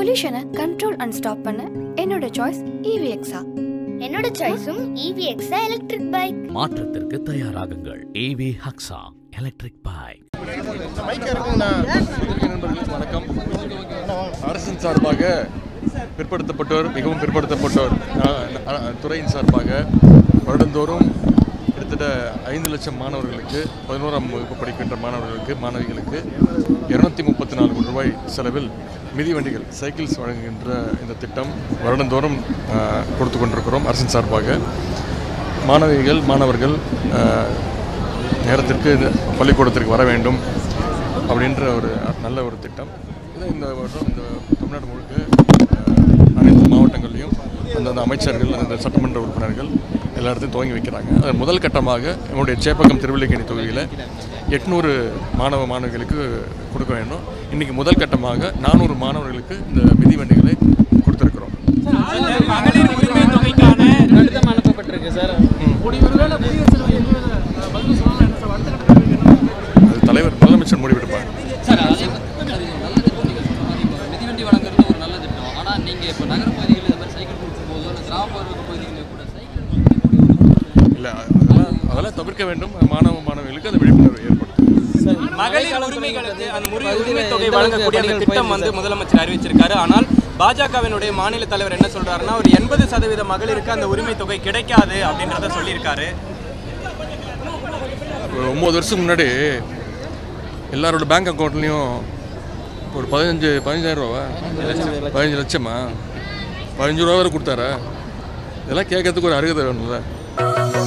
பொல்யூஷனை control and stop பண்ண என்னோட choice இவிஎக்ஸா என்னோட சாய்ஸும் இவிஎக்ஸா எலக்ட்ரிக் பைக் மாற்றத்திற்கு தயாராகுங்கள் ஏவி ஹக்ஸா எலக்ட்ரிக் பைக் நண்பர்களுக்கு வணக்கம் அரசின் சார்பாக பிற்படுத்தப்பட்டோர் மிகவும் பிற்படுத்தப்பட்டோர் அஹ், அஹ், துறையின் சார்பாக வருடந்தோறும் கிட்டத்தட்ட ஐந்து லட்சம் மாணவர்களுக்கு பதினோராம் வகுப்பு படிக்கின்ற மாணவர்களுக்கு மாணவிகளுக்கு இருநூத்தி முப்பத்தி நாலு கோடி ரூபாய் செலவில் மிதிவண்டிகள் சைக்கிள்ஸ் வழங்குகின்ற இந்த திட்டம் வருடந்தோறும் அஹ், கொடுத்து கொண்டிருக்கிறோம் அரசின் சார்பாக மாணவிகள் மாணவர்கள் அஹ், நேரத்திற்கு இது பள்ளிக்கூடத்திற்கு வர வேண்டும் அப்படின்ற ஒரு நல்ல ஒரு திட்டம் இது இந்த வருடம் இந்த தமிழ்நாடு முழுக்க அஹ், அனைத்து மாவட்டங்கள்லையும் அந்தந்த அமைச்சர்கள் அந்த சட்டமன்ற உறுப்பினர்கள் எல்லா இடத்தையும் துவங்கி வைக்கிறாங்க அது முதல் கட்டமாக நம்முடைய சேப்பக்கம் திருவல்லிக்கேணி தொகுதியில் எட்நூறு மாணவ மாணவிகளுக்கு கொடுக்க வேண்டும் இன்றைக்கி முதல் கட்டமாக நானூறு மாணவர்களுக்கு இந்த மிதிவண்டிகளை கொடுத்துருக்குறோம் மகளிர் உரிமை தொகைக்கான கடிதம் அனுப்பப்பட்டிருக்கு சார் அது தலைவர் முதலமைச்சர் முடிவெடுப்பார் சார் அதே மாதிரி அது நல்ல திட்டம் நீங்கள் சொல்ற மாதிரி இப்போ மிதிவண்டி வழங்குறது ஒரு நல்ல திட்டம் ஆனால் நீங்கள் இப்போ நகரப்பகுதிகளில் இந்த மாதிரி சைக்கிள் கொடுக்கும்போதோ இல்லை கிராமப்புற பகுதிகளில் கூட சைக்கிள் இல்லை அதெல்லாம் அதெல்லாம் தவிர்க்க வேண்டும் மாணவ மாணவிகளுக்கு அந்த விழிப்புணர்வு ஏற்படுத்தும் மகளிர் உரிமைகளுக்கு அந்த உரி- உரிமை தொகை வழங்கக்கூடிய அந்த திட்டம் வந்து முதலமைச்சர் அறிவிச்சிருக்காரு ஆனால் பாஜகவினுடைய மாநில தலைவர் என்ன சொல்றாருன்னா ஒரு எண்பது சதவீத மகளிருக்கு அந்த உரிமை தொகை கிடைக்காது அப்படின்றத சொல்லியிருக்காரு ஒரு ஒம்பது வருஷத்துக்கு முன்னாடி எல்லாரோட பேங்க் அக்கௌண்ட்லேயும் ஒரு பதினஞ்சு பதினஞ்சாயிரம் ரூபாவா பதினஞ்சு லட்சமா பதினஞ்சு ரூபா வரை கொடுத்தாரா இதெல்லாம் கேட்கறதுக்கு ஒரு அருகதை வேணும்ல